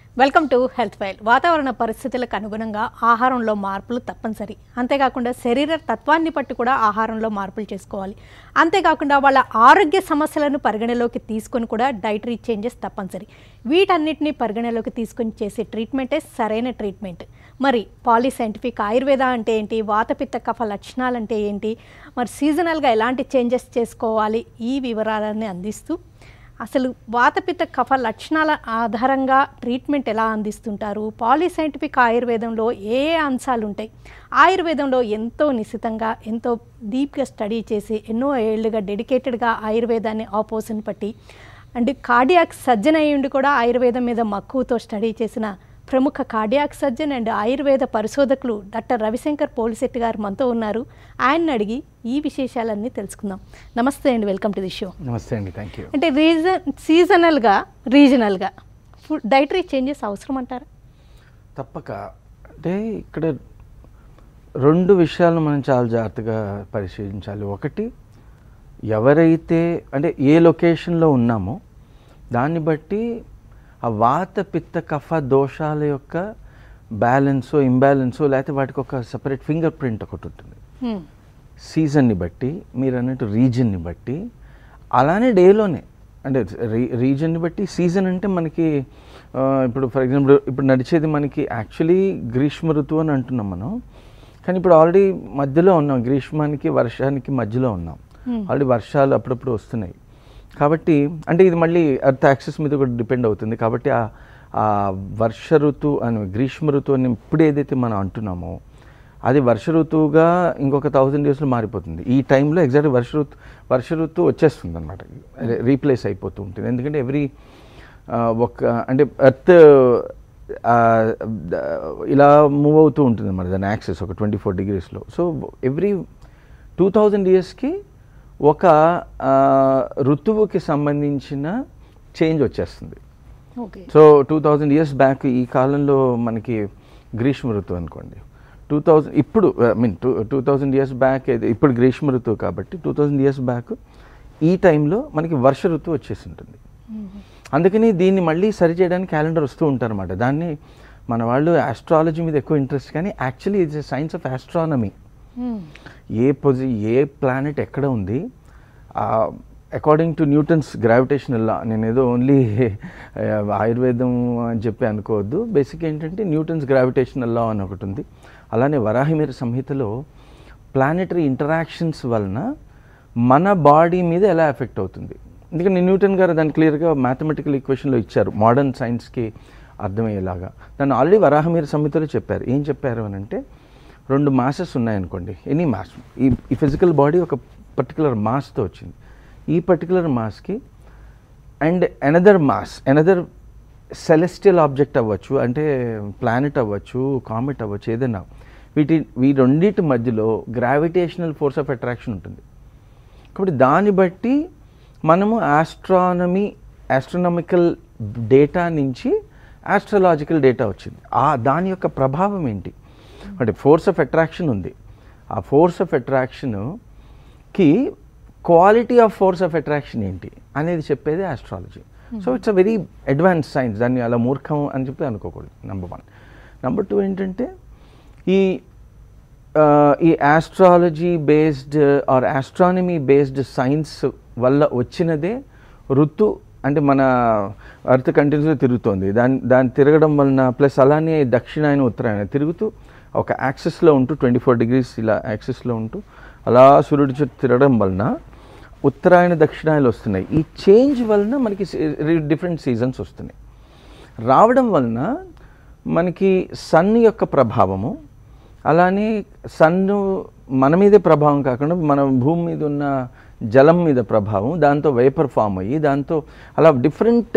Welcome to health file వాతావరణ పరిస్థితులకు అనుగుణంగా ఆహారంలో మార్పులు తప్పనిసరి అంతేకాకుండా శరీర తత్వాన్ని బట్టి కూడా ఆహారంలో మార్పులు చేసుకోవాలి అంతేకాకుండా వాళ్ళ ఆరోగ్య సమస్యలను పరిగణలోకి తీసుకొని కూడా డైటరీ చేంజెస్ తప్పనిసరి వీటన్నిటిని పరిగణలోకి తీసుకొని చేసే ట్రీట్మెంటే సరైన ట్రీట్మెంట్ మరి పాలిసైంటిఫిక్ ఆయుర్వేద అంటే ఏంటి వాతపిత్త కఫ లక్షణాలు అంటే ఏంటి మరి సీజనల్గా ఎలాంటి చేంజెస్ చేసుకోవాలి ఈ వివరాలన్నీ అందిస్తూ అసలు వాతపిత్త కఫ లక్షణాల ఆధారంగా ట్రీట్మెంట్ ఎలా అందిస్తుంటారు పాలిసైంటిఫిక్ ఆయుర్వేదంలో ఏ ఏ అంశాలు ఉంటాయి ఆయుర్వేదంలో ఎంతో నిశితంగా ఎంతో డీప్గా స్టడీ చేసి ఎన్నో ఏళ్ళుగా డెడికేటెడ్గా ఆయుర్వేదాన్ని ఆపోజిన్ పట్టి అండ్ కార్డియాక్ సర్జన్ అయ్యుండి కూడా ఆయుర్వేదం మీద మక్కువతో స్టడీ చేసిన ప్రముఖ కార్డియాక్ సర్జన్ అండ్ ఆయుర్వేద పరిశోధకులు డాక్టర్ రవిశంకర్ పోలిశెట్టి గారు మనతో ఉన్నారు ఆయన్ని అడిగి ఈ విశేషాలన్నీ తెలుసుకుందాం నమస్తే అండి వెల్కమ్ టు ది షో నమస్తే అండి థ్యాంక్ యూ అంటే రీజన్ సీజనల్గా రీజనల్గా ఫుడ్ డైటరీ చేంజెస్ అవసరం అంటారా తప్పక అంటే ఇక్కడ రెండు విషయాలు మనం చాలా జాగ్రత్తగా పరిశీలించాలి ఒకటి ఎవరైతే అంటే ఏ లొకేషన్లో ఉన్నామో దాన్ని బట్టి ఆ వాత పిత్త కఫ దోషాల యొక్క బ్యాలెన్సో ఇంబ్యాలెన్సో లేకపోతే వాటికి ఒక సపరేట్ ఫింగర్ ప్రింట్ ఒకటి ఉంటుంది హ్మ్. సీజన్ని బట్టి మీరు అన్నట్టు రీజన్ని బట్టి అలానే డేలోనే అంటే రీ రీజన్ని బట్టి సీజన్ అంటే మనకి ఆ, ఇప్పుడు ఫర్ ఎగ్జాంపుల్ ఇప్పుడు నడిచేది మనకి యాక్చువల్లీ గ్రీష్మ ఋతువు అని అంటున్నాం మనం కానీ ఇప్పుడు ఆల్రెడీ మధ్యలో ఉన్నాం గ్రీష్మానికి వర్షానికి మధ్యలో ఉన్నాం Hmm. ఆల్రెడీ వర్షాలు అప్పుడప్పుడు వస్తున్నాయి కాబట్టి అంటే ఇది మళ్ళీ అర్త్ యాక్సెస్ మీద కూడా డిపెండ్ అవుతుంది కాబట్టి ఆ ఆ వర్ష ఋతువు అని గ్రీష్మ ఋతువు అని ఇప్పుడు ఏదైతే మనం అంటున్నామో అది వర్ష ఋతువుగా ఇంకొక థౌజండ్ ఇయర్స్లో మారిపోతుంది ఈ టైంలో ఎగ్జాక్ట్ వర్ష ఋతు వర్ష ఋతువు వచ్చేస్తుంది అనమాట రీప్లేస్ అయిపోతూ ఉంటుంది ఎందుకంటే ఎవ్రీ ఒక అంటే ఎర్త్ ఇలా మూవ్ అవుతూ ఉంటుంది అనమాట దాని యాక్సెస్ ఒక ట్వంటీ ఫోర్ డిగ్రీస్లో సో ఎవ్రీ టూ థౌజండ్ ఇయర్స్కి ఒక ఆ, ఋతువుకి సంబంధించిన చేంజ్ వచ్చేస్తుంది okay so two thousand years back ఈ కాలంలో మనకి గ్రీష్మ ఋతువు అనుకోండి టూ థౌజండ్ ఇప్పుడు I mean two two thousand years back ఇప్పుడు గ్రీష్మ ఋతువు కాబట్టి టూ థౌజండ్ ఇయర్స్ బ్యాక్ ఈ టైంలో మనకి వర్ష ఋతువు వచ్చేసి ఉంటుంది అందుకని దీన్ని మళ్ళీ సరి చేయడానికి క్యాలెండర్ వస్తూ ఉంటారన్నమాట దాన్ని మన వాళ్ళు ఆస్ట్రాలజీ మీద ఎక్కువ ఇంట్రెస్ట్ కానీ actually it's science of astronomy hmm. A పొజి ఏ ప్లానెట్ ఎక్కడ ఉంది according to Newton's gravitational law నేను ఏదో ఓన్లీ ఆయుర్వేదం అని చెప్పి అనుకోవద్దు బేసిక్ ఏంటంటే న్యూటన్స్ గ్రావిటేషనల్ లా అని ఒకటి ఉంది అలానే వరాహిమీర సంహితలో ప్లానెటరీ ఇంటరాక్షన్స్ వలన మన బాడీ మీద ఎలా ఎఫెక్ట్ అవుతుంది ఎందుకంటే న్యూటన్ గారు దాన్ని క్లియర్గా మ్యాథమెటికల్ ఈక్వేషన్లో ఇచ్చారు మోడర్న్ సైన్స్కి అర్థమయ్యేలాగా దాన్ని ఆల్రెడీ వరాహమీర సంహితలో చెప్పారు ఏం చెప్పారు అని అంటే రెండు మాసెస్ ఉన్నాయనుకోండి ఎనీ మాస్ ఈ ఈ ఫిజికల్ బాడీ ఒక పర్టికులర్ మాస్తో వచ్చింది ఈ పర్టికులర్ మాస్కి and another mass another celestial object అవ్వచ్చు అంటే ప్లానెట్ అవ్వచ్చు కామెట్ అవ్వచ్చు ఏదైనా వీటి ఈ రెండింటి మధ్యలో గ్రావిటేషనల్ ఫోర్స్ ఆఫ్ అట్రాక్షన్ ఉంటుంది కాబట్టి దాన్ని బట్టి మనము ఆస్ట్రానమీ ఆస్ట్రోనామికల్ డేటా నుంచి ఆస్ట్రలాజికల్ డేటా వచ్చింది ఆ దాని యొక్క ప్రభావం ఏంటి అంటే ఫోర్స్ ఆఫ్ అట్రాక్షన్ ఉంది ఆ ఫోర్స్ ఆఫ్ అట్రాక్షన్కి quality of force of attraction ఏంటి అనేది చెప్పేది astrology so it's a very advance science దాన్ని అలా మూర్ఖం అని చెప్పి అనుకోకూడదు నెంబర్ వన్ నెంబర్ టూ ఏంటంటే ఈ ఆ, ఈ astrology based or astronomy based science వల్ల వచ్చినదే ఋతు అంటే మన అర్త్ కంటిన్యూస్గా తిరుగుతోంది దాని దాన్ని తిరగడం వలన ప్లస్ అలానే దక్షిణాయన ఉత్తరాయణ తిరుగుతూ ఒక యాక్సెస్లో ఉంటూ ట్వంటీ ఫోర్ డిగ్రీస్ ఇలా యాక్సెస్లో ఉంటూ అలా సూర్యుడి చుట్టూ తిరగడం వలన ఉత్తరాయణ దక్షిణాయలు వస్తున్నాయి ఈ చేంజ్ వలన మనకి డిఫరెంట్ సీజన్స్ వస్తున్నాయి రావడం వలన మనకి సన్ యొక్క ప్రభావము అలానే సన్ను మన మీదే ప్రభావం కాకుండా మన భూమి మీద ఉన్న జలం మీద ప్రభావం దాంతో వేపర్ ఫామ్ అయ్యి దాంతో అలా డిఫరెంట్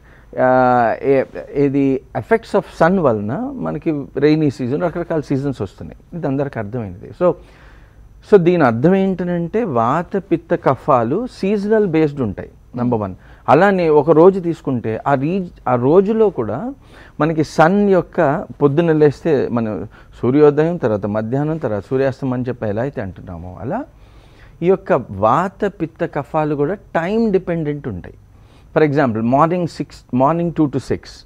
ఇది ఎఫెక్ట్స్ ఆఫ్ సన్ వలన మనకి రెయినీ సీజన్ రకరకాల సీజన్స్ వస్తున్నాయి ఇది అందరికి అర్థమైనది సో సో దీని అర్థం ఏంటంటే వాత పిత్త కఫాలు సీజనల్ బేస్డ్ ఉంటాయి నెంబర్ వన్ అలానే ఒక రోజు తీసుకుంటే ఆ రీ ఆ రోజులో కూడా మనకి సన్ యొక్క పొద్దున్న లేస్తే మన సూర్యోదయం తర్వాత మధ్యాహ్నం తర్వాత సూర్యాస్తం అని చెప్పి ఎలా అయితే అంటున్నామో అలా ఈ యొక్క వాత పిత్త కఫాలు కూడా టైం డిపెండెంట్ ఉంటాయి for example morning six morning two to six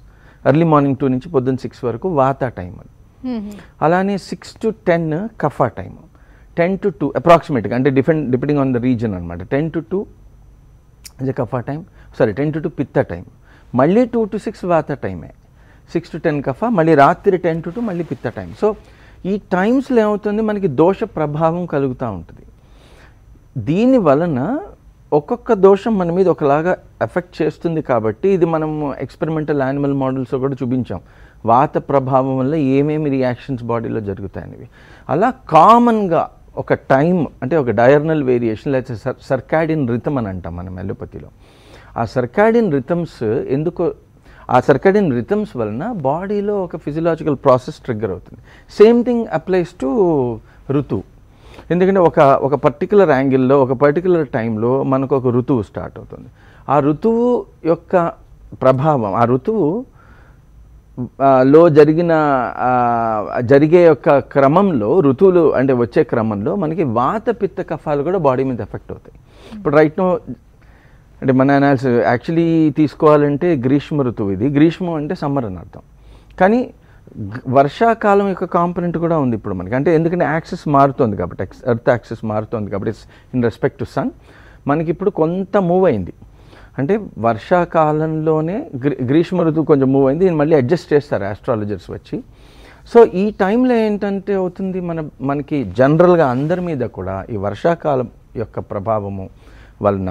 early morning two నుంచి పొద్దున్న సిక్స్ వరకు వాత టైం అది మ్మ్. అలానే సిక్స్ టు టెన్ కఫా టైం టెన్ టు టూ అప్రాక్సిమేట్గా అంటే defend depending on the reason అనమాట టెన్ టు టూ ఇది కఫా time sorry ten to two పిత్త టైం మళ్ళీ టూ టు సిక్స్ వాత టైమే సిక్స్ టు టెన్ కఫా మళ్ళీ రాత్రి టెన్ టు టూ మళ్ళీ పిత్త టైం సో ఈ టైమ్స్లో ఏమవుతుంది మనకి దోష ప్రభావం కలుగుతూ ఉంటుంది దీని వలన ఒక్కొక్క దోషం మన మీద ఒకలాగా ఎఫెక్ట్ చేస్తుంది కాబట్టి ఇది మనం ఎక్స్పెరిమెంటల్ యానిమల్ మోడల్స్ కూడా చూపించాం వాత ప్రభావం వల్ల ఏమేమి రియాక్షన్స్ బాడీలో జరుగుతాయనేవి అలా కామన్గా ఒక టైం అంటే ఒక డయర్నల్ వేరియేషన్ లేకపోతే సర్ సర్కాడిన్ రిథమ్ అని అంటాం మనం ఎలోపతిలో ఆ సర్కాడిన్ రిథమ్స్ ఎందుకు ఆ సర్కాడిన్ రిథమ్స్ వలన బాడీలో ఒక ఫిజియలాజికల్ ప్రాసెస్ ట్రిగ్గర్ అవుతుంది సేమ్ థింగ్ అప్లైస్ టు ఋతువు ఎందుకంటే ఒక ఒక పర్టికులర్ యాంగిల్లో ఒక పర్టికులర్ టైంలో మనకు ఒక ఋతువు స్టార్ట్ అవుతుంది ఆ ఋతువు యొక్క ప్రభావం ఆ ఋతువు ఆ, లో జరిగిన ఆ, జరిగే యొక్క క్రమంలో ఋతువులు అంటే వచ్చే క్రమంలో మనకి వాత పిత్త కఫాలు కూడా బాడీ మీద ఎఫెక్ట్ అవుతాయి ఇప్పుడు రైట్ నో అంటే మన అనాలిసిస్ యాక్చువల్లీ తీసుకోవాలంటే గ్రీష్మ ఋతువు ఇది గ్రీష్మం అంటే సమ్మర్ అని అర్థం కానీ గ- వర్షాకాలం యొక్క కాంపనెంట్ కూడా ఉంది ఇప్పుడు మనకి అంటే ఎందుకంటే యాక్సెస్ మారుతోంది కాబట్టి ఎర్త్ యాక్సెస్ మారుతోంది కాబట్టి ఇన్ రెస్పెక్ట్ టు సన్ మనకి ఇప్పుడు కొంత మూవ్ అయింది అంటే వర్షాకాలంలోనే గ్రీ గ్రీష్మ ఋతువు కొంచెం మూవ్ అయింది దీన్ని మళ్ళీ అడ్జస్ట్ చేస్తారు ఆస్ట్రాలజర్స్ వచ్చి సో ఈ టైంలో ఏంటంటే అవుతుంది మన మనకి జనరల్గా అందరి మీద కూడా ఈ వర్షాకాలం యొక్క ప్రభావము వలన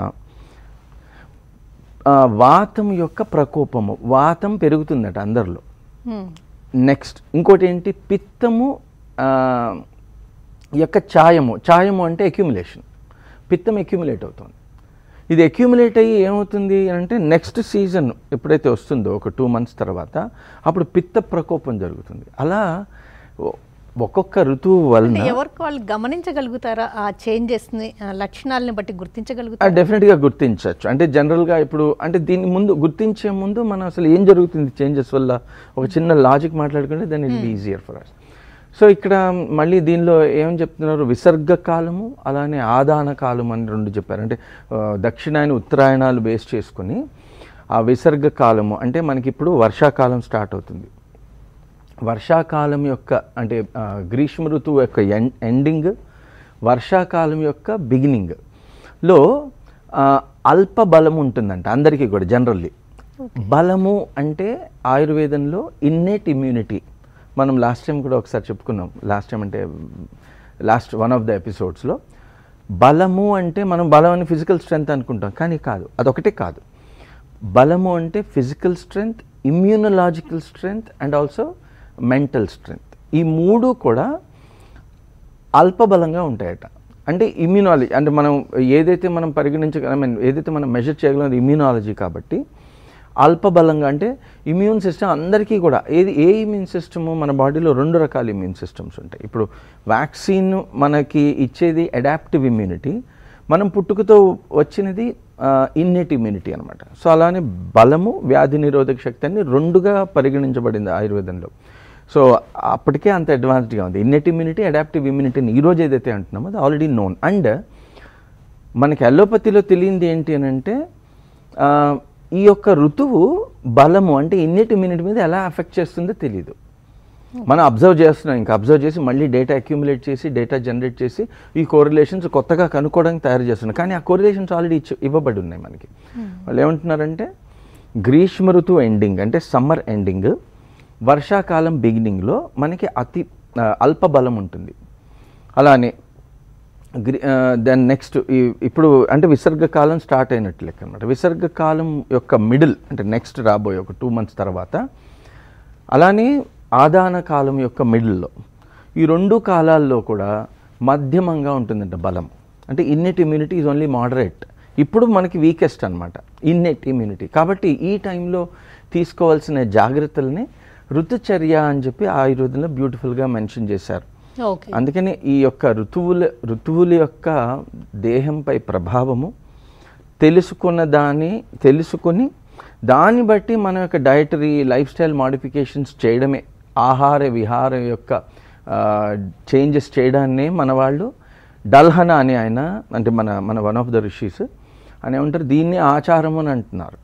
ఆ, వాతం యొక్క ప్రకోపము వాతం పెరుగుతుందట అందరిలో మ్మ్. నెక్స్ట్ ఇంకోటి ఏంటి పిత్తము ఆ, యొక్క ఛాయము ఛాయము అంటే అక్యుములేషన్ పిత్తం అక్యుములేట్ అవుతుంది ఇది అక్యుములేట్ అయ్యి ఏమవుతుంది అంటే నెక్స్ట్ సీజన్ ఎప్పుడైతే వస్తుందో ఒక టూ మంత్స్ తర్వాత అప్పుడు పిత్త ప్రకోపం జరుగుతుంది అలా ఒ- ఒక్కొక్క ఋతువు అంటే వలన ఎవరికి వాళ్ళు గమనించగలుగుతారా ఆ చేంజెస్ని ఆ లక్షణాలని బట్టి గుర్తించగలుగుతారా డెఫినెట్గా గుర్తించవచ్చు అంటే జనరల్గా ఇప్పుడు అంటే దీని ముందు గుర్తించే ముందు మనం అసలు ఏం జరుగుతుంది చేంజెస్ వల్ల ఒక చిన్న లాజిక్ మాట్లాడుకుంటే then it easier for us so ఇక్కడ మళ్ళీ దీనిలో ఏం చెప్తున్నారు విసర్గ కాలము అలానే ఆదాన కాలం అని రెండు చెప్పారు అంటే ఆ, దక్షిణాయన ఉత్తరాయణాలు బేస్ చేసుకుని ఆ విసర్గ కాలము అంటే మనకి ఇప్పుడు వర్షాకాలం స్టార్ట్ అవుతుంది వర్షాకాలం యొక్క అంటే ఆ, గ్రీష్మ ఋతువు యొక్క ఎన్ ఎండింగ్ వర్షాకాలం యొక్క బిగినింగ్ లో ఆ, అల్ప బలం ఉంటుందంట అందరికీ కూడా జనరల్లీ బలము అంటే ఆయుర్వేదంలో ఇన్నేట్ ఇమ్యూనిటీ మనం లాస్ట్ టైం కూడా ఒకసారి చెప్పుకున్నాం లాస్ట్ టైం అంటే లాస్ట్ వన్ ఆఫ్ ద ఎపిసోడ్స్లో బలము అంటే మనం బలం అని ఫిజికల్ స్ట్రెంగ్త్ అనుకుంటాం కానీ కాదు అదొకటే కాదు బలము అంటే physical strength immunological strength and also mental strength ఈ మూడు కూడా అల్పబలంగా ఉంటాయట అంటే ఇమ్యూనాలజీ అంటే మనం ఏదైతే మనం పరిగణించగల I mean, ఏదైతే మనం మెజర్ చేయగలం అది ఇమ్యూనాలజీ కాబట్టి అల్పబలంగా అంటే ఇమ్యూన్ సిస్టమ్ అందరికీ కూడా ఏది ఏ ఇమ్యూన్ సిస్టము మన బాడీలో రెండు రకాల ఇమ్యూన్ సిస్టమ్స్ ఉంటాయి ఇప్పుడు వ్యాక్సిన్ మనకి ఇచ్చేది అడాప్టివ్ ఇమ్యూనిటీ మనం పుట్టుకతో వచ్చినది ఇన్నెట్ ఇమ్యూనిటీ అనమాట సో అలానే బలము వ్యాధి నిరోధక శక్తి అని రెండుగా పరిగణించబడింది ఆయుర్వేదంలో సో అప్పటికే అంత అడ్వాన్స్డ్గా ఉంది ఇన్నెట్ ఇమ్యూనిటీ అడాప్టివ్ ఇమ్యూనిటీని ఈరోజు ఏదైతే అంటున్నామో అది ఆల్రెడీ నోన్ అండ్ మనకి అలోపతిలో తెలియంది ఏంటి అని అంటే ఆ, ఈ యొక్క ఋతువు బలము అంటే ఇన్నెట్ ఇమ్యూనిటీ మీద ఎలా ఎఫెక్ట్ చేస్తుందో తెలియదు మనం అబ్జర్వ్ చేస్తున్నాం ఇంకా అబ్జర్వ్ చేసి మళ్ళీ డేటా అక్యూములేట్ చేసి డేటా జనరేట్ చేసి ఈ కోరిలేషన్స్ కొత్తగా కనుక్కోవడానికి తయారు చేస్తున్నాం కానీ ఆ కోరిలేషన్స్ ఆల్రెడీ ఇచ్చి ఇవ్వబడి ఉన్నాయి మనకి వాళ్ళు ఏమంటున్నారంటే గ్రీష్మ ఋతువు ఎండింగ్ అంటే సమ్మర్ ఎండింగ్ వర్షాకాలం బిగినింగ్లో మనకి అతి ఆ, అల్ప బలం ఉంటుంది అలానే గ్రి దెన్ నెక్స్ట్ ఇప్పుడు అంటే విసర్గ కాలం స్టార్ట్ అయినట్టు లెక్క అనమాట విసర్గ కాలం యొక్క మిడిల్ అంటే నెక్స్ట్ రాబోయే ఒక టూ మంత్స్ తర్వాత అలానే ఆదాన కాలం యొక్క మిడిల్లో ఈ రెండు కాలాల్లో కూడా మధ్యమంగా ఉంటుందంట బలం అంటే innate immunity is only moderate ఇప్పుడు మనకి వీకెస్ట్ అనమాట ఇన్నెట్ ఇమ్యూనిటీ కాబట్టి ఈ టైంలో తీసుకోవాల్సిన జాగ్రత్తల్ని ఋతుచర్య అని చెప్పి ఆయుర్వేదంలో బ్యూటిఫుల్గా మెన్షన్ చేశారు ఓకే అందుకని ఈ యొక్క ఋతువుల ఋతువుల యొక్క దేహంపై ప్రభావము తెలుసుకున్న దాన్ని తెలుసుకొని దాన్ని బట్టి మన యొక్క డయటరీ లైఫ్ స్టైల్ మాడిఫికేషన్స్ చేయడమే ఆహార విహార యొక్క చేంజెస్ చేయడాన్నే మన వాళ్ళు డల్హన అని ఆయన అంటే మన మన వన్ ఆఫ్ ద ఋషీస్ అని ఏమంటారు దీన్ని ఆచారం అని అంటున్నారు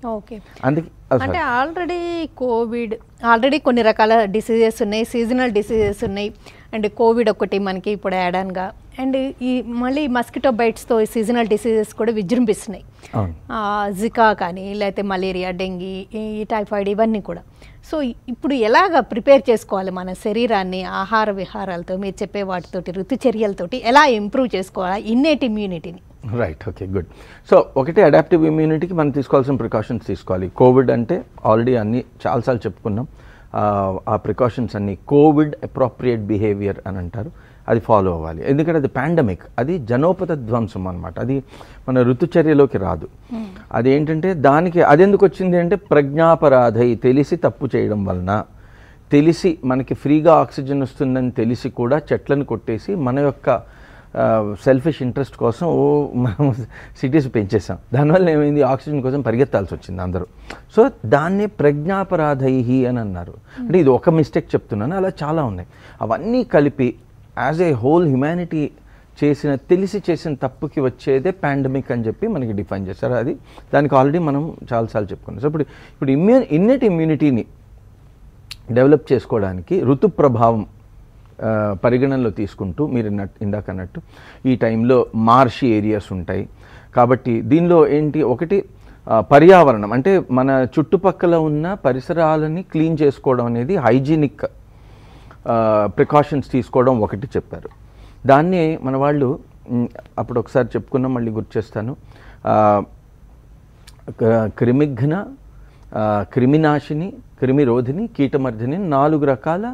అందుకే ఓకే ఆ, అంటే sorry. ఆల్రెడీ కోవిడ్ ఆల్రెడీ కొన్ని రకాల డిసీజెస్ ఉన్నాయి సీజనల్ డిసీజెస్ ఉన్నాయి అండ్ కోవిడ్ ఒకటి మనకి ఇప్పుడు యాడ్ ఆన్గా అండ్ ఈ మళ్ళీ మస్కిటో బైట్స్తో సీజనల్ డిసీజెస్ కూడా విజృంభిస్తున్నాయి అవును ఆ, జికా కానీ లేకపోతే మలేరియా డెంగీ ఈ టైఫాయిడ్ ఇవన్నీ కూడా సో ఇప్పుడు ఎలాగ ప్రిపేర్ చేసుకోవాలి మన శరీరాన్ని ఆహార విహారాలతో మీరు చెప్పే వాటితోటి ఋతుచర్యలతోటి ఎలా ఇంప్రూవ్ చేసుకోవాలి ఇన్నేట్ ఇమ్యూనిటీని రైట్ ఓకే గుడ్ సో ఒకటి అడాప్టివ్ ఇమ్యూనిటీకి మనం తీసుకోవాల్సిన ప్రికాషన్స్ తీసుకోవాలి కోవిడ్ అంటే ఆల్రెడీ అన్ని చాలాసార్లు చెప్పుకున్నాం ఆ, ఆ ప్రికాషన్స్ అన్ని కోవిడ్ అప్రోప్రియేట్ బిహేవియర్ అని అంటారు అది ఫాలో అవ్వాలి ఎందుకంటే అది పాండమిక్ అది జనోపత ధ్వంసం అనమాట అది మన ఋతుచర్యలోకి రాదు అది ఏంటంటే దానికి అది ఎందుకు వచ్చింది అంటే ప్రజ్ఞాపరాధై తెలిసి తప్పు చేయడం వలన తెలిసి మనకి ఫ్రీగా ఆక్సిజన్ వస్తుందని తెలిసి కూడా చెట్లను కొట్టేసి మన యొక్క సెల్ఫిష్ ఇంట్రెస్ట్ కోసం ఓ మనం సిటీస్ పెంచేసాం దానివల్ల ఏమైంది ఆక్సిజన్ కోసం పరిగెత్తాల్సి వచ్చింది అందరూ సో దాన్నే ప్రజ్ఞాపరాధై అని అన్నారు అంటే ఇది ఒక మిస్టేక్ చెప్తున్నాను అలా చాలా ఉన్నాయి అవన్నీ కలిపి యాజ్ ఏ హోల్ హ్యుమానిటీ చేసిన తెలిసి చేసిన తప్పుకి వచ్చేదే పాండమిక్ అని చెప్పి మనకి డిఫైన్ చేస్తారు అది దానికి ఆల్రెడీ మనం చాలాసార్లు చెప్పుకున్నాం సో ఇప్పుడు ఇప్పుడు ఇమ్యూ ఇన్నెట్ ఇమ్యూనిటీని డెవలప్ చేసుకోవడానికి ఋతు ప్రభావం ఆ, పరిగణనలో తీసుకుంటూ మీరు ఇన్నట్- ఇందాక అన్నట్టు ఈ టైంలో మార్షి ఏరియాస్ ఉంటాయి కాబట్టి దీనిలో ఏంటి ఒకటి ఆ, పర్యావరణం అంటే మన చుట్టుపక్కల ఉన్న పరిసరాలని క్లీన్ చేసుకోవడం అనేది హైజీనిక్ ప్రికాషన్స్ తీసుకోవడం ఒకటి చెప్పారు దాన్ని మన వాళ్ళు మ్, అప్పుడు ఒకసారి చెప్పుకున్నాం మళ్ళీ గుర్తు చేస్తాను ఆ, క- క్రిమిఘ్న ఆ, క్రిమినాశిని క్రిమిరోధిని కీటమర్ధిని నాలుగు రకాల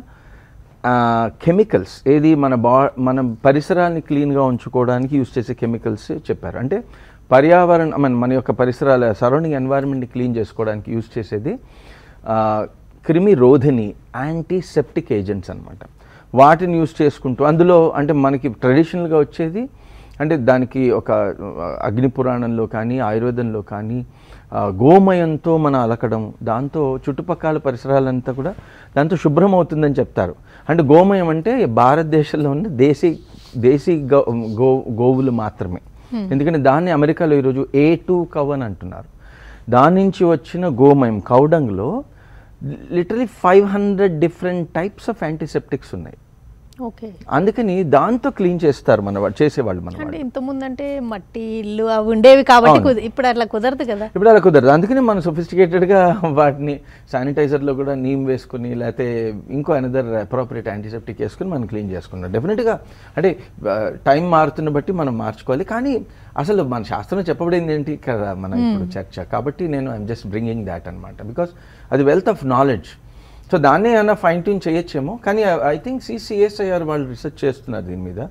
కెమికల్స్ ఏది మన బా మన పరిసరాన్ని క్లీన్గా ఉంచుకోవడానికి యూస్ చేసే కెమికల్స్ చెప్పారు అంటే పర్యావరణ మన మన యొక్క పరిసరాల సరౌండింగ్ ఎన్వైరన్మెంట్ని క్లీన్ చేసుకోవడానికి యూస్ చేసేది ఆ, క్రిమి రోధిని యాంటీసెప్టిక్ ఏజెంట్స్ అన్నమాట వాటిని యూస్ చేసుకుంటూ అందులో అంటే మనకి ట్రెడిషనల్గా వచ్చేది అంటే దానికి ఒక ఆ, అగ్ని పురాణంలో కానీ ఆయుర్వేదంలో కానీ ఆ, గోమయంతో మన అలకడం దాంతో చుట్టుపక్కల పరిసరాలంతా కూడా దాంతో శుభ్రం అవుతుందని చెప్తారు అంటే గోమయం అంటే భారతదేశంలో ఉన్న దేశీ దేశీ గో గో గోవులు మాత్రమే ఎందుకంటే దాన్ని అమెరికాలో ఈరోజు ఏ టూ కవ్ అని అంటున్నారు దాని నుంచి వచ్చిన గోమయం కౌడంగ్లో literally five hundred different types of antiseptics ఉన్నాయి ఓకే అందుకని దాంతో క్లీన్ చేస్తారు మన వాళ్ళు చేసేవాళ్ళు మన అంటే వాళ్ళు ఇంతకుముందు అంటే మట్టి ఇల్లు అవి ఉండేవి కాబట్టి అవును. కుద- ఇప్పుడు అట్లా కుదరదు కదా ఇప్పుడు అలా కుదరదు అందుకని మనం సొఫిస్టికేటెడ్గా వాటిని శానిటైజర్లో కూడా నీమ్ వేసుకుని లేకపోతే ఇంకో అనదర్ అప్రోప్రియేట్ యాంటీసెప్టిక్ వేసుకుని మనం క్లీన్ చేసుకున్నాం డెఫినెట్గా అంటే టైం మారుతున్న బట్టి మనం మార్చుకోవాలి కానీ అసలు మన శాస్త్రం చెప్పబడింది ఏంటి కదా మన ఇప్పుడు చర్చ కాబట్టి నేను ఐఎమ్ జస్ట్ బ్రింగింగ్ దాట్ అనమాట బికాస్ అది వెల్త్ ఆఫ్ నాలెడ్జ్ సో దాన్నే ఏమైనా ఫైన్ ట్యూన్ చేయొచ్చేమో కానీ ఐ థింక్ సిసిఎస్ఐఆర్ వాళ్ళు రీసెర్చ్ చేస్తున్నారు దీని మీద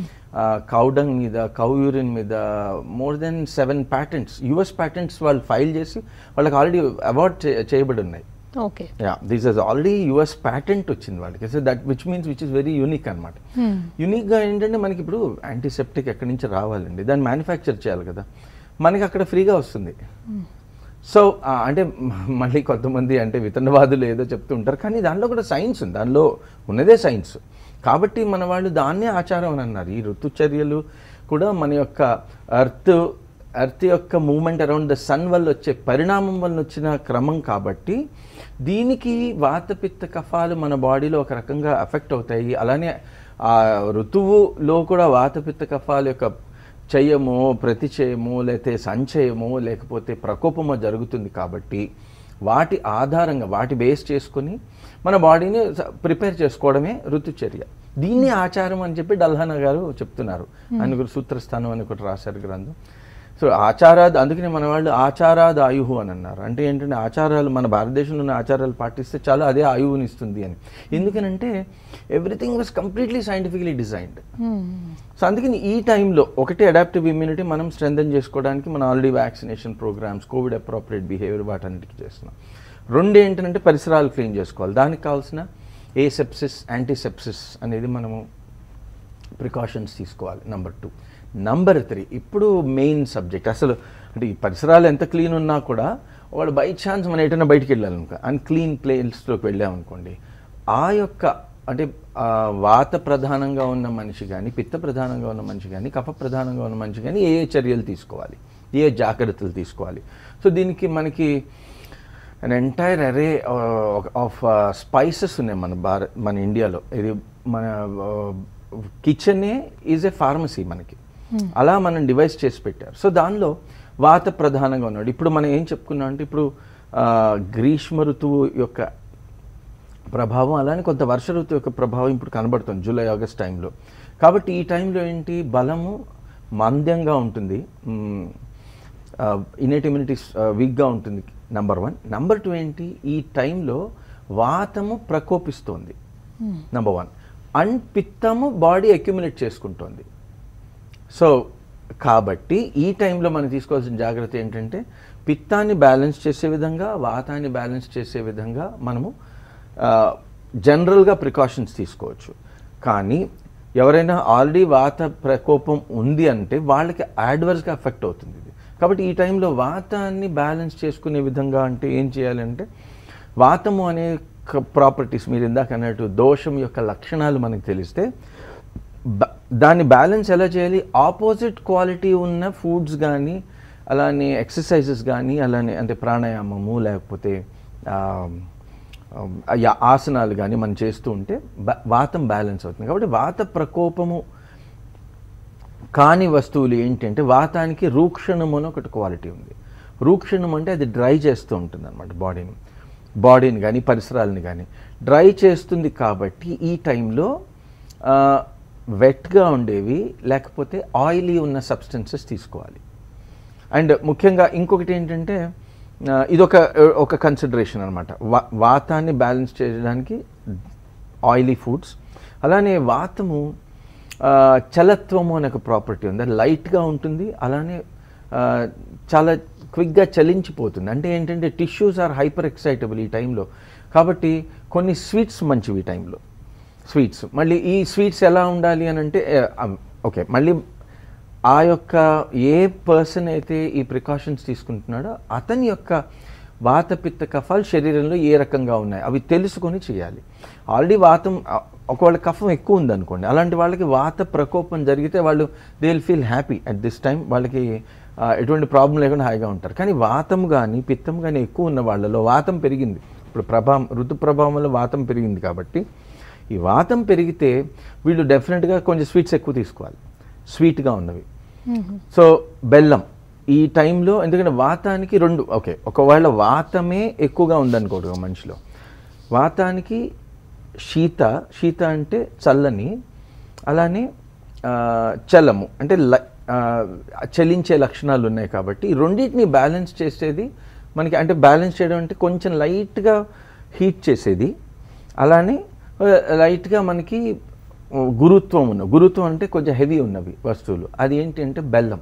కౌడంగ్ మీద కౌ యూరిన్ మీద more than seven patents US patents వాళ్ళు ఫైల్ చేసి వాళ్ళకి ఆల్రెడీ అవార్డ్ చేయబడి ఉన్నాయి okay ya this is already US patent వచ్చింది వాళ్ళకి so that which means which is very unique అనమాట యూనిక్గా ఏంటంటే మనకి ఇప్పుడు యాంటీసెప్టిక్ ఎక్కడి నుంచి రావాలండి దాన్ని మ్యానుఫ్యాక్చర్ చేయాలి కదా మనకి అక్కడ ఫ్రీగా వస్తుంది సో ఆ, అంటే మ- మళ్ళీ కొంతమంది అంటే వితనవాదులు ఏదో చెప్తూ ఉంటారు కానీ దానిలో కూడా సైన్స్ ఉంది దానిలో ఉన్నదే సైన్స్ కాబట్టి మన వాళ్ళు దాన్నే ఆచారం అని అన్నారు ఈ ఋతుచర్యలు కూడా మన యొక్క అర్త్ అర్త్ యొక్క మూమెంట్ అరౌండ్ ద సన్ వల్ల వచ్చే పరిణామం వల్ల వచ్చిన క్రమం కాబట్టి దీనికి వాతపిత్త కఫాలు మన బాడీలో ఒక రకంగా అఫెక్ట్ అవుతాయి అలానే ఆ ఋతువులో కూడా వాతపిత్త కఫాల యొక్క చయమో ప్రతిచయమో లేకపోతే సంచయమో లేకపోతే ప్రకోపమో జరుగుతుంది కాబట్టి వాటి ఆధారంగా వాటి బేస్ చేసుకొని మన బాడీని ప్రిపేర్ చేసుకోవడమే ఋతుచర్య దీన్ని ఆచారం అని చెప్పి డల్హనా గారు చెప్తున్నారు ఆయన గురు సూత్రస్థానం అని ఒకటి రాశారు గ్రంథం సో ఆచారాద్ అందుకనే మన వాళ్ళు ఆచారాద్ ఆయుహు అని అన్నారు అంటే ఏంటంటే ఆచారాలు మన భారతదేశంలో ఉన్న ఆచారాలు పాటిస్తే చాలా అదే ఆయువుని ఇస్తుంది అని ఎందుకనంటే everything was completely scientifically designed so అందుకని ఈ టైంలో ఒకటి అడాప్టివ్ ఇమ్యూనిటీ మనం స్ట్రెంథన్ చేసుకోవడానికి మన already vaccination programs COVID appropriate behaviour వాటన్నిటికీ చేస్తున్నాం రెండు ఏంటంటే పరిసరాలు క్లీన్ చేసుకోవాలి దానికి కావాల్సిన ఏ సెప్సిస్ యాంటీసెప్సిస్ అనేది మనము ప్రికాషన్స్ తీసుకోవాలి నంబర్ టూ నంబర్ త్రీ ఇప్పుడు మెయిన్ సబ్జెక్ట్ అసలు అంటే ఈ పరిసరాలు ఎంత క్లీన్ ఉన్నా కూడా వాడు బై ఛాన్స్ మనం ఎటైనా బయటికి వెళ్ళాలనుకో అన్క్లీన్ ప్లేస్లోకి వెళ్ళామనుకోండి ఆ యొక్క అంటే ఆ వాత ప్రధానంగా ఉన్న మనిషి కానీ పిత్త ప్రధానంగా ఉన్న మనిషి కానీ కఫ ప్రధానంగా ఉన్న మనిషి కానీ ఏ ఏ చర్యలు తీసుకోవాలి ఏ జాగ్రత్తలు తీసుకోవాలి సో దీనికి మనకి an entire array of spices ఉన్నాయి మన భారత్ మన ఇండియాలో ఇది మన కిచెనే ఈజ్ ఏ ఫార్మసీ మనకి అలా మనం డివైస్ చేసి పెట్టారు సో దానిలో వాత ప్రధానంగా ఉన్నాడు ఇప్పుడు మనం ఏం చెప్పుకున్నాం అంటే ఇప్పుడు ఆ, గ్రీష్మ ఋతువు యొక్క ప్రభావం అలానే కొంత వర్ష ఋతువు యొక్క ప్రభావం ఇప్పుడు కనబడుతుంది జూలై ఆగస్ట్ టైంలో కాబట్టి ఈ టైంలో ఏంటి బలము మంద్యంగా ఉంటుంది ఇనేట్ ఇమ్యూనిటీ వీక్గా ఉంటుంది నంబర్ వన్ నంబర్ టూ ఏంటి ఈ టైంలో వాతము ప్రకోపిస్తోంది నంబర్ వన్ అండ్ పిత్తము బాడీ అక్యుములేట్ చేసుకుంటోంది సో కాబట్టి ఈ టైంలో మనం తీసుకోవాల్సిన జాగ్రత్త ఏంటంటే పిత్తాన్ని బ్యాలెన్స్ చేసే విధంగా వాతాన్ని బ్యాలెన్స్ చేసే విధంగా మనము జనరల్గా ప్రికాషన్స్ తీసుకోవచ్చు కానీ ఎవరైనా ఆల్రెడీ వాత ప్రకోపం ఉంది అంటే వాళ్ళకి యాడ్వర్స్గా ఎఫెక్ట్ అవుతుంది ఇది కాబట్టి ఈ టైంలో వాతాన్ని బ్యాలెన్స్ చేసుకునే విధంగా అంటే ఏం చేయాలంటే వాతము అనే ప్రాపర్టీస్ మీరు ఇందాక అన్నట్టు దోషం యొక్క లక్షణాలు మనకు తెలిస్తే బ- దాన్ని బ్యాలెన్స్ ఎలా చేయాలి ఆపోజిట్ క్వాలిటీ ఉన్న ఫుడ్స్ కానీ అలానే ఎక్సర్సైజెస్ కానీ అలానే అంటే ప్రాణాయామము లేకపోతే ఆ, ఆ, యా- ఆసనాలు కానీ మనం చేస్తూ ఉంటే బ- వాతం బ్యాలెన్స్ అవుతుంది కాబట్టి వాత ప్రకోపము కాని వస్తువులు ఏంటంటే వాతానికి రూక్షణం అని ఒకటి క్వాలిటీ ఉంది రూక్షణం అంటే అది డ్రై చేస్తూ ఉంటుంది అనమాట బాడీని బాడీని కానీ పరిసరాలని కానీ డ్రై చేస్తుంది కాబట్టి ఈ టైంలో వెట్గా ఉండేవి లేకపోతే ఆయిలీ ఉన్న సబ్స్టెన్సెస్ తీసుకోవాలి అండ్ ముఖ్యంగా ఇంకొకటి ఏంటంటే ఆ, ఇదొక ఒక కన్సిడరేషన్ అనమాట వా వాతాన్ని బ్యాలెన్స్ చేయడానికి ఆయిలీ ఫుడ్స్ అలానే వాతము ఆ, చలత్వము అనే ఒక ప్రాపర్టీ ఉంది అది లైట్గా ఉంటుంది అలానే ఆ, చాలా క్విక్గా చలించిపోతుంది అంటే ఏంటంటే టిష్యూస్ ఆర్ హైపర్ ఎక్సైటబుల్ ఈ టైంలో కాబట్టి కొన్ని స్వీట్స్ మంచివి ఈ టైంలో స్వీట్స్ మళ్ళీ ఈ స్వీట్స్ ఎలా ఉండాలి అని అంటే ఓకే మళ్ళీ ఆ యొక్క ఏ పర్సన్ అయితే ఈ ప్రికాషన్స్ తీసుకుంటున్నాడో అతని యొక్క వాతపిత్త కఫాలు శరీరంలో ఏ రకంగా ఉన్నాయి అవి తెలుసుకొని చేయాలి ఆల్రెడీ వాతం ఆ, ఒకవేళ కఫం ఎక్కువ ఉందనుకోండి అలాంటి వాళ్ళకి వాత ప్రకోపం జరిగితే వాళ్ళు they will feel happy at this time వాళ్ళకి ఆ, ఎటువంటి ప్రాబ్లం లేకుండా హాయిగా ఉంటారు కానీ వాతం కానీ పిత్తం కానీ ఎక్కువ ఉన్న వాళ్ళలో వాతం పెరిగింది ఇప్పుడు ప్రభావం ఋతు ప్రభావంలో వాతం పెరిగింది కాబట్టి ఈ వాతం పెరిగితే వీళ్ళు డెఫినెట్గా కొంచెం స్వీట్స్ ఎక్కువ తీసుకోవాలి స్వీట్గా ఉన్నవి సో బెల్లం ఈ టైంలో ఎందుకంటే వాతానికి రెండు ఓకే ఒకవేళ వాతమే ఎక్కువగా ఉందనుకోడు ఒక మనిషిలో వాతానికి శీత శీత అంటే చల్లని అలానే ఆ, చలము అంటే ల- ఆ, చలించే లక్షణాలు ఉన్నాయి కాబట్టి ఈ రెండింటిని బ్యాలెన్స్ చేసేది మనకి అంటే బ్యాలెన్స్ చేయడం అంటే కొంచెం లైట్గా హీట్ చేసేది అలానే ఆ, లైట్గా మనకి గురుత్వం ఉన్న గురుత్వం అంటే కొంచెం హెవీ ఉన్నవి వస్తువులు అది ఏంటి అంటే బెల్లం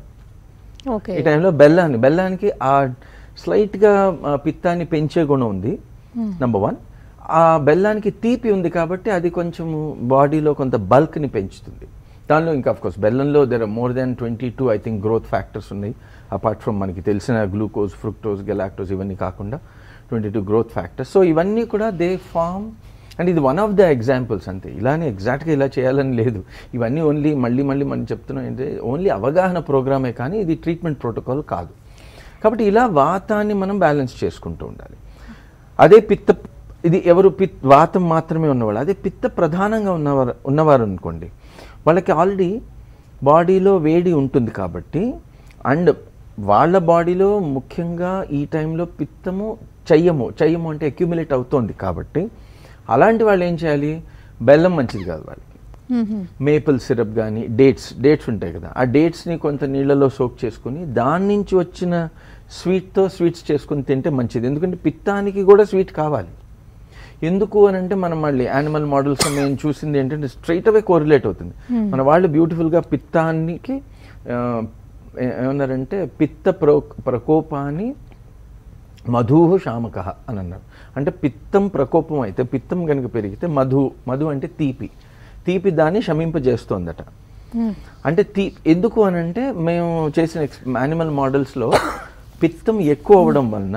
ఓకే ఈ టైంలో బెల్లాన్ని బెల్లానికి ఆ స్లైట్గా ఆ, పిత్తాన్ని పెంచే గుణం ఉంది నెంబర్ వన్ ఆ బెల్లానికి తీపి ఉంది కాబట్టి అది కొంచెం బాడీలో కొంత బల్క్ని పెంచుతుంది దానిలో ఇంకా కోర్స్ బెల్లంలో there are more than twenty two I think growth factors ఉన్నాయి అపార్ట్ ఫ్రమ్ మనకి తెలిసిన గ్లూకోజ్ ఫ్రుక్టోజ్ గెలాక్టోజ్ ఇవన్నీ కాకుండా twenty two growth factors so ఇవన్నీ కూడా దే ఫామ్ అండ్ ఇది వన్ ఆఫ్ ద ఎగ్జాంపుల్స్ అంతే ఇలానే ఎగ్జాక్ట్గా ఇలా చేయాలని లేదు ఇవన్నీ ఓన్లీ మళ్ళీ మళ్ళీ మనం చెప్తున్నాం ఏంటంటే ఓన్లీ అవగాహన ప్రోగ్రామే కానీ ఇది ట్రీట్మెంట్ ప్రోటోకాల్ కాదు కాబట్టి ఇలా వాతాన్ని మనం బ్యాలెన్స్ చేసుకుంటూ ఉండాలి అదే పిత్త ఇది ఎవరు పిత్ వాతం మాత్రమే ఉన్నవాళ్ళు అదే పిత్త ప్రధానంగా ఉన్నవారు ఉన్నవారు అనుకోండి వాళ్ళకి ఆల్రెడీ బాడీలో వేడి ఉంటుంది కాబట్టి అండ్ వాళ్ళ బాడీలో ముఖ్యంగా ఈ టైంలో పిత్తము చెయ్యము చెయ్యము అంటే అక్యుములేట్ అవుతోంది కాబట్టి అలాంటి వాళ్ళు ఏం చేయాలి బెల్లం మంచిది కాదు వాళ్ళకి మేపుల్ సిరప్ కానీ డేట్స్ డేట్స్ ఉంటాయి కదా ఆ డేట్స్ని కొంత నీళ్ళలో సోక్ చేసుకుని దాని నుంచి వచ్చిన స్వీట్తో స్వీట్స్ చేసుకుని తింటే మంచిది ఎందుకంటే పిత్తానికి కూడా స్వీట్ కావాలి ఎందుకు అని అంటే మనం మళ్ళీ యానిమల్ మోడల్స్ మేము చూసింది ఏంటంటే స్ట్రైట్ అవే కోరిలేట్ అవుతుంది మన వాళ్ళు బ్యూటిఫుల్గా పిత్తానికి ఆ, ఏ- ఏమన్నారంటే పిత్త ప్రో ప్రకోపాన్ని మధుహు శామక అని అన్నారు అంటే పిత్తం ప్రకోపం అయితే పిత్తం కనుక పెరిగితే మధు మధు అంటే తీపి తీపి దాన్ని శమింపజేస్తోందట అంటే తీ ఎందుకు అని అంటే మేము చేసిన యానిమల్ మోడల్స్లో పిత్తం ఎక్కువ అవ్వడం వలన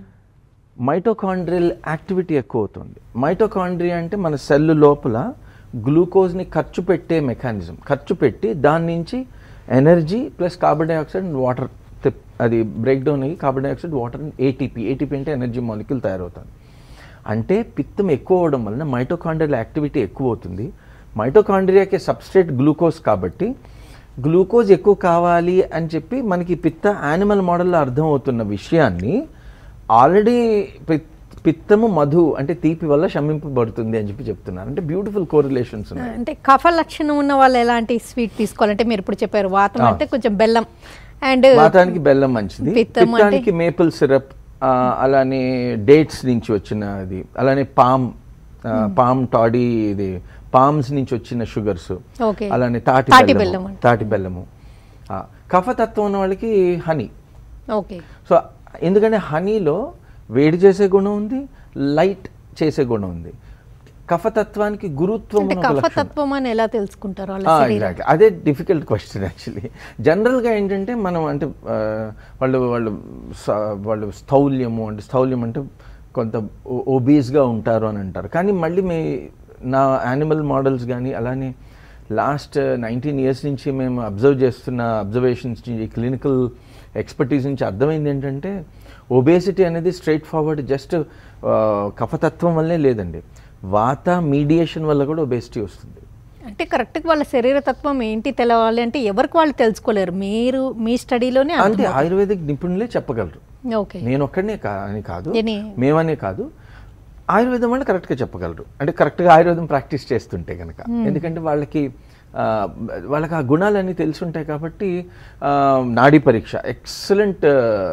మైటోకాండ్రియల్ యాక్టివిటీ ఎక్కువ అవుతుంది మైటోకాండ్రియా అంటే మన సెల్ లోపల గ్లూకోజ్ని ఖర్చు పెట్టే మెకానిజం ఖర్చు పెట్టి దాని నుంచి energy plus carbon dioxide and water తెప్- అది బ్రేక్ డౌన్ అయ్యి carbon dioxide water ATP ATP అంటే ఎనర్జీ మాలిక్యూల్ తయారవుతుంది అంటే పిత్తం ఎక్కువ అవడం వలన మైటోకాండ్రియల్ యాక్టివిటీ ఎక్కువ అవుతుంది మైటోకాండ్రియాకి సబ్స్ట్రేట్ గ్లూకోజ్ కాబట్టి గ్లూకోజ్ ఎక్కువ కావాలి అని చెప్పి మనకి పిత్త యానిమల్ మోడల్లో అర్థమవుతున్న విషయాన్ని ఆల్రెడీ పిత్తము మధు అంటే తీపి వల్ల శమింపబడుతుంది అని చెప్పి చెప్తున్నారు అంటే బ్యూటిఫుల్ కోరిలేషన్స్ ఉన్నాయి అంటే కఫ లక్షణం ఉన్న వాళ్ళు ఎలాంటి స్వీట్ తీసుకోవాలంటే మీరు ఇప్పుడు చెప్పారు వాతం అంటే కొంచెం బెల్లం అండ్ వాతానికి బెల్లం మంచిది పిత్తం అంటే- పిత్తానికి మేపుల్ సిరప్ అలానే డేట్స్ నుంచి వచ్చినది అలానే పామ్ పామ్ టాడీ ఇది పామ్స్ నుంచి వచ్చిన షుగర్స్ ఓకే అలానే తాటి తాటి బెల్లము బెల్లం అంటే. తాటి బెల్లము ఆ, కఫతత్వం ఉన్న వాళ్ళకి హనీ ఓకే సో ఎందుకంటే హనీలో వేడి చేసే గుణం ఉంది లైట్ చేసే గుణం ఉంది కఫతత్వానికి గురుత్వం అంటే ఉన్న ఒక లక్షణం. కఫతత్వం అని ఎలా తెలుసుకుంటారు వాళ్ళ ఆ, శరీరం exactly. అదే డిఫికల్ట్ క్వశ్చన్ యాక్చువల్లీ జనరల్గా ఏంటంటే మనం అంటే ఆ, వాళ్ళు వాళ్ళు స- వాళ్ళు స్థౌల్యము అంటే స్థౌల్యం అంటే కొంత ఒబీస్గా ఉంటారు అని అంటారు కానీ మళ్ళీ మీ నా యానిమల్ మోడల్స్ కానీ అలానే లాస్ట్ నైన్టీన్ ఇయర్స్ నుంచి మేము అబ్జర్వ్ చేస్తున్న అబ్జర్వేషన్స్ నుంచి క్లినికల్ ఎక్స్పర్టీస్ నుంచి అర్థమైంది ఏంటంటే ఒబేసిటీ అనేది స్ట్రైట్ ఫార్వర్డ్ జస్ట్ కఫతత్వం వల్లే లేదండి వాత మీడియేషన్ వల్ల కూడా ఒబేసిటీ వస్తుంది అంటే కరెక్ట్గా వాళ్ళ శరీర తత్వం ఏంటి తెలవాలి అంటే ఎవరికి వాళ్ళు తెలుసుకోలేరు మీరు మీ స్టడీలోనే అంటే ఆయుర్వేదిక్ నిపుణులే చెప్పగలరు ఓకే నేను ఒక్కడనే కా అని కాదు ఎనీ మేమనే కాదు ఆయుర్వేదం వాళ్ళు కరెక్ట్గా చెప్పగలరు అంటే కరెక్ట్గా ఆయుర్వేదం ప్రాక్టీస్ చేస్తుంటే కనుక ఎందుకంటే వాళ్ళకి ఆ, వాళ్ళకి ఆ గుణాలన్నీ తెలుసుంటాయి కాబట్టి ఆ, నాడీ పరీక్ష excellent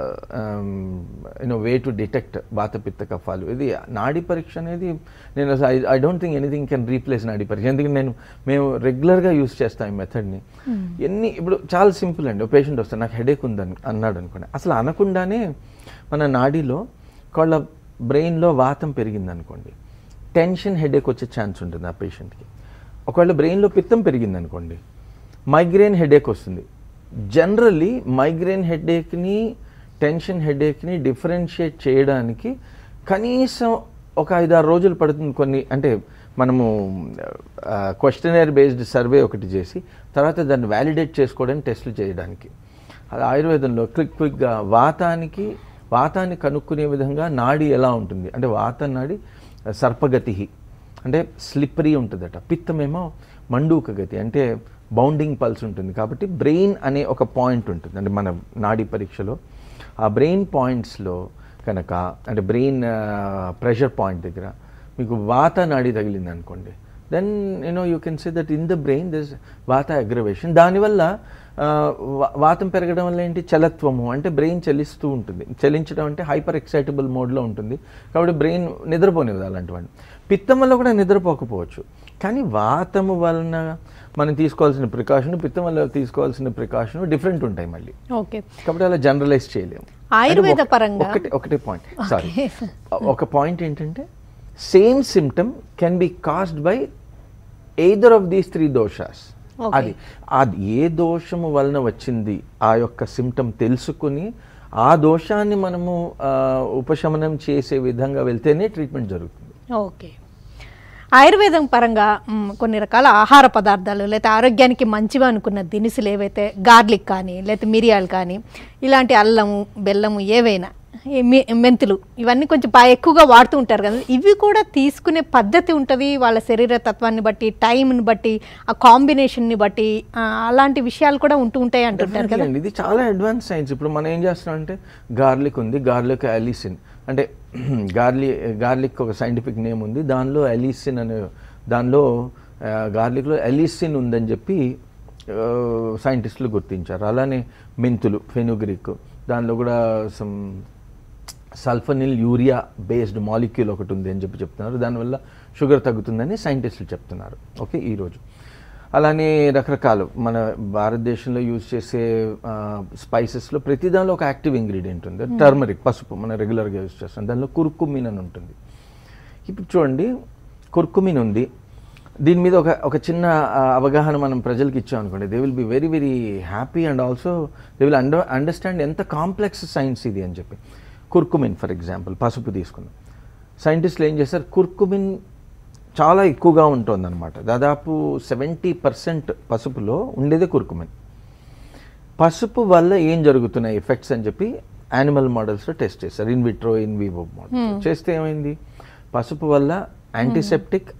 you know way to detect బాతపిత్త కఫాలు ఇది నాడీ పరీక్ష అనేది నేను I don't think anything can replace నాడీ పరీక్ష ఎందుకంటే నేను మేము రెగ్యులర్గా యూస్ చేస్తాం ఈ మెథడ్ని ఎన్ని ఇప్పుడు చాలా సింపుల్ అండి ఒక పేషెంట్ వస్తాడు నాకు హెడేక్ ఉందని అన్నాడు అనుకోండి అసలు అనకుండానే మన నాడీలో వాళ్ళ బ్రెయిన్లో వాతం పెరిగింది అనుకోండి టెన్షన్ హెడేక్ వచ్చే ఛాన్స్ ఉంటుంది ఆ పేషెంట్కి ఒకవేళ బ్రెయిన్లో పిత్తం పెరిగింది అనుకోండి మైగ్రేన్ హెడేక్ వస్తుంది జనరల్లీ మైగ్రేన్ హెడేక్ని టెన్షన్ హెడేక్ని డిఫరెన్షియేట్ చేయడానికి కనీసం ఒక ఐదారు రోజులు పడుతుంది కొన్ని అంటే మనము క్వశ్చనర్ బేస్డ్ సర్వే ఒకటి చేసి తర్వాత దాన్ని వ్యాలిడేట్ చేసుకోవడానికి టెస్టులు చేయడానికి అది ఆయుర్వేదంలో క్విక్ క్విక్గా వాతానికి వాతాన్ని కనుక్కునే విధంగా నాడి ఎలా ఉంటుంది అంటే వాత నాడి సర్పగతి అంటే స్లిప్పరీ ఉంటుందట పిత్తమేమో మండూక గతి అంటే బౌండింగ్ పల్స్ ఉంటుంది కాబట్టి బ్రెయిన్ అనే ఒక పాయింట్ ఉంటుంది అంటే మన నాడీ పరీక్షలో ఆ బ్రెయిన్ పాయింట్స్లో కనుక అంటే బ్రెయిన్ ప్రెషర్ పాయింట్ దగ్గర మీకు వాత నాడి తగిలింది అనుకోండి then you know you can say that in the brain this vata aggravation దానివల్ల ఆ, వా- వాతం పెరగడం వల్ల ఏంటి చలత్వము అంటే బ్రెయిన్ చలిస్తూ ఉంటుంది చలించడం అంటే హైపర్ ఎక్సైటబుల్ మోడ్లో ఉంటుంది కాబట్టి బ్రెయిన్ నిద్రపోనివ్వదు అలాంటివన్నీ పిత్తం వల్ల కూడా నిద్రపోకపోవచ్చు కానీ వాతము వలన మనం తీసుకోవాల్సిన ప్రికాషన్ పిత్తం వల్ల తీసుకోవాల్సిన ప్రికాషన్ డిఫరెంట్ ఉంటాయి మళ్ళీ ఓకే కాబట్టి అలా జనరలైజ్ చేయలేము ఆయుర్వేద అంటే ఒక- పరంగా- ఒకటి ఒకటే పాయింట్ సారీ ఒక పాయింట్ ఏంటంటే same symptom can be caused by either of these three doshas Okay. అది అది ఏ దోషము వలన వచ్చింది ఆ యొక్క సిమ్టమ్ తెలుసుకుని ఆ దోషాన్ని మనము ఆ, ఉపశమనం చేసే విధంగా వెళ్తేనే ట్రీట్మెంట్ జరుగుతుంది ఓకే ఆయుర్వేదం పరంగా మ్, కొన్ని రకాల ఆహార పదార్థాలు లేకపోతే ఆరోగ్యానికి మంచివి అనుకున్న దినుసులు ఏవైతే గార్లిక్ కానీ లేకపోతే మిరియాలు కానీ ఇలాంటి అల్లము బెల్లము ఏవైనా ఈ మీ- మెంతులు ఇవన్నీ కొంచెం బాగా ఎక్కువగా వాడుతూ ఉంటారు కదా ఇవి కూడా తీసుకునే పద్ధతి ఉంటుంది వాళ్ళ శరీర తత్వాన్ని బట్టి టైంని బట్టి ఆ కాంబినేషన్ని బట్టి ఆ, అలాంటి విషయాలు కూడా ఉంటూ ఉంటాయి అంటుంటారు Definitely కదా అండి ఇది చాలా అడ్వాన్స్ సైన్స్ ఇప్పుడు మనం ఏం చేస్తున్నాం అంటే గార్లిక్ ఉంది గార్లిక్ అలిసిన్ అంటే గార్లి గార్లిక్ ఒక సైంటిఫిక్ నేమ్ ఉంది దానిలో అలిసిన్ అనే దానిలో గార్లిక్లో అలిసిన్ ఉందని చెప్పి సైంటిస్టులు గుర్తించారు అలానే మెంతులు ఫెనుగ్రిక్ దానిలో కూడా some sulfonyl urea based molecule ఒకటి ఉంది అని చెప్పి చెప్తున్నారు దానివల్ల షుగర్ తగ్గుతుందని సైంటిస్టులు చెప్తున్నారు ఓకే ఈరోజు అలానే రకరకాలు మన భారతదేశంలో యూజ్ చేసే స్పైసెస్లో ప్రతి దానిలో ఒక యాక్టివ్ ఇంగ్రీడియంట్ ఉంది టర్మరిక్ పసుపు మనం రెగ్యులర్గా యూజ్ చేస్తాం దానిలో కురుకుమిన్ అని ఉంటుంది ఇప్పుడు చూడండి కుర్కుమిన్ ఉంది దీని మీద ఒక ఒక చిన్న ఆ, అవగాహన మనం ప్రజలకు ఇచ్చాం అనుకోండి they will be very very happy and also they will under understand ఎంత కాంప్లెక్స్ సైన్స్ ఇది అని చెప్పి కుర్కుమిన్ ఫర్ ఎగ్జాంపుల్ పసుపు తీసుకుందాం సైంటిస్టులు ఏం చేస్తారు కుర్కుమిన్ చాలా ఎక్కువగా ఉంటుందన్నమాట దాదాపు సెవెంటీ పర్సెంట్ పసుపులో ఉండేదే కుర్కుమిన్ పసుపు వల్ల ఏం జరుగుతున్నాయి ఎఫెక్ట్స్ అని చెప్పి యానిమల్ మోడల్స్లో టెస్ట్ చేశారు in vitro in vivo model చేస్తే ఏమైంది పసుపు వల్ల యాంటీసెప్టిక్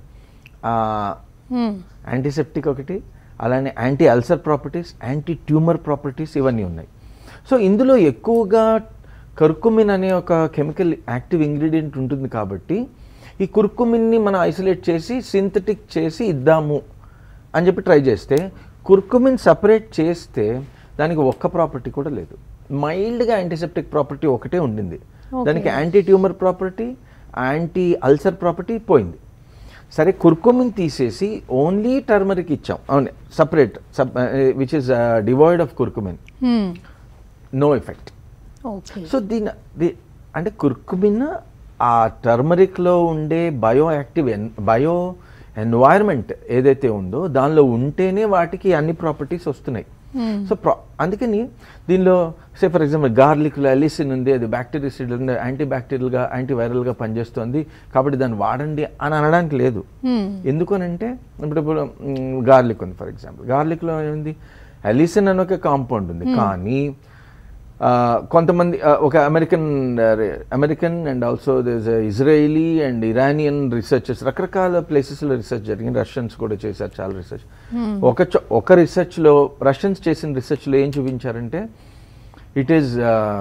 మ్మ్. యాంటీసెప్టిక్ ఒకటి అలానే anti ulcer properties anti tumour properties ఇవన్నీ ఉన్నాయి సో ఇందులో ఎక్కువగా కర్కుమిన్ అనే ఒక కెమికల్ యాక్టివ్ ఇంగ్రీడియంట్ ఉంటుంది కాబట్టి ఈ కుర్కుమిన్ని మనం ఐసోలేట్ చేసి సింథటిక్ చేసి ఇద్దాము అని చెప్పి ట్రై చేస్తే కుర్కుమిన్ సపరేట్ చేస్తే దానికి ఒక్క ప్రాపర్టీ కూడా లేదు మైల్డ్గా యాంటీసెప్టిక్ ప్రాపర్టీ ఒకటే ఉండింది దానికి anti tumour property anti ulcer property పోయింది సరే కుర్కుమిన్ తీసేసి ఓన్లీ టర్మరిక్ ఇచ్చాం అవును separate sup which is devoid of curcumin hmm. No effect okay so దీని ది అంటే కుర్కుమిన్ ఆ టర్మరిక్లో ఉండే బయో యాక్టివ్ ఎన్ బయో ఎన్వైర్మెంట్ ఏదైతే ఉందో దానిలో ఉంటేనే వాటికి అన్ని ప్రాపర్టీస్ వస్తున్నాయి సో ప్రా అందుకని దీనిలో సే ఫర్ ఎగ్జాంపుల్ గార్లిక్లో అలిసిన్ ఉంది అది బ్యాక్టీరియాసిడ్ ఉంది యాంటీ బ్యాక్టీరియల్గా యాంటీ వైరల్గా పనిచేస్తుంది కాబట్టి దాన్ని వాడండి అని అనడానికి లేదు మ్మ్. ఎందుకనంటే ఇప్పుడు ఇప్పుడు గార్లిక్ ఉంది ఫర్ ఎగ్జాంపుల్ గార్లిక్లో ఏముంది అలిసిన్ అని ఒక కాంపౌండ్ ఉంది కానీ ఆ, కొంతమంది ఆ, ఒక American American and also this Israeli and Iranian researchers రకరకాల ప్లేసెస్లో రీసెర్చ్ జరిగింది రష్యన్స్ కూడా చేశారు చాలా రీసెర్చ్ ఒక చో- ఒక రీసెర్చ్లో రష్యన్స్ చేసిన రీసెర్చ్లో ఏం చూపించారంటే ఇట్ ఈస్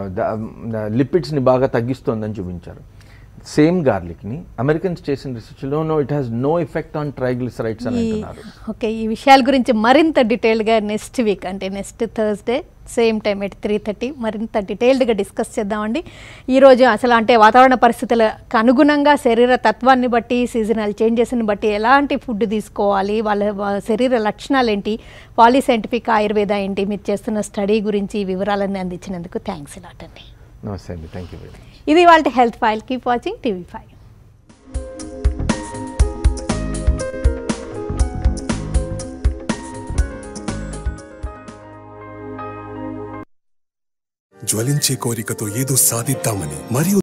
లిపిడ్స్ని బాగా తగ్గిస్తోందని చూపించారు సేమ్ గార్లిక్ని అమెరికన్స్ చేసిన రీసెర్చ్లో no it has no effect on triglycerides అని ఈ అంటున్నారు ఓకే ఈ విషయాల గురించి మరింత డీటెయిల్గా నెక్స్ట్ వీక్ అంటే next Thursday same time at three thirty మరింత డీటెయిల్డ్గా డిస్కస్ చేద్దామండి ఈరోజు అసలు అంటే వాతావరణ పరిస్థితులకు అనుగుణంగా శరీర తత్వాన్ని బట్టి సీజనల్ చేంజెస్ని బట్టి ఎలాంటి ఫుడ్ తీసుకోవాలి వాళ్ళ వా- శరీర లక్షణాలు ఏంటి పాలిసైంటిఫిక్ ఆయుర్వేద ఏంటి మీరు చేస్తున్న స్టడీ గురించి వివరాలన్నీ అందించినందుకు థ్యాంక్స్ ఇలాట్ అండి నమస్తే అండి థ్యాంక్ యూ వెరీ మచ్ ఇది వాళ్ళ health file keep watching TV five జ్వలించే కోరికతో ఏదో సాధిద్దామని మరియు